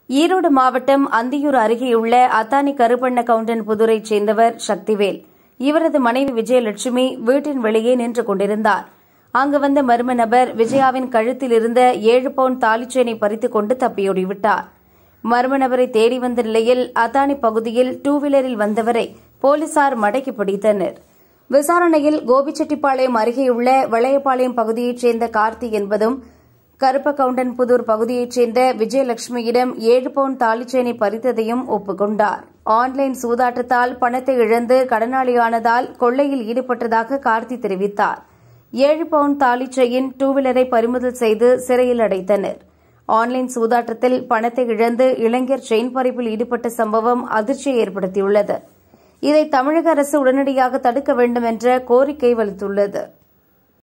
ஈரோடு மாவட்டம் அந்தியூர் அருகேயுள்ள அத்தானி கருப்பண்ண கவுண்டன் புதூரைச் சேர்ந்தவர் சக்திவேல் இவரது மனைவி விஜயலட்சுமி வீட்டின் வெளியே நின்று கொண்டிருந்தார் அங்கு வந்த மர்ம நபர் விஜயாவின் கழுத்தில் இருந்த ஏழு பவுன் தாலிச்செயினை பறித்துக் கொண்டு தப்பியோடிவிட்டார் மர்ம நபரை தேடி வந்த நிலையில் அத்தானி பகுதியில் டூ வீலரில் வந்தவரை போலீசார் மடக்கி பிடித்தனர் விசாரணையில் கோபிச்செட்டிப்பாளையம் அருகேயுள்ள வளையப்பாளையம் பகுதியைச் சேர்ந்த கார்த்தி என்பதும் கருப்பகவுண்டன் புதூர் பகுதியைச் சேர்ந்த விஜயலட்சுமியிடம் ஏழு பவுன் தாலிச்சேனை பறித்ததையும் ஒப்புக்கொண்டார் ஆன்லைன் சூதாட்டத்தால் பணத்தை இழந்து கடனாளியானதால் கொள்ளையில் ஈடுபட்டதாக கார்த்தி தெரிவித்தார் ஏழு பவுன் தாலிச்செயின் டூ வீலரை பறிமுதல் செய்து சிறையில் அடைத்தனர் ஆன்லைன் சூதாட்டத்தில் பணத்தை இழந்து இளைஞர் செயின் பறிப்பில் ஈடுபட்ட சம்பவம் அதிர்ச்சியை ஏற்படுத்தியுள்ளது இதை தமிழக அரசு உடனடியாக தடுக்க வேண்டும் என்ற கோரிக்கை வலுத்துள்ளது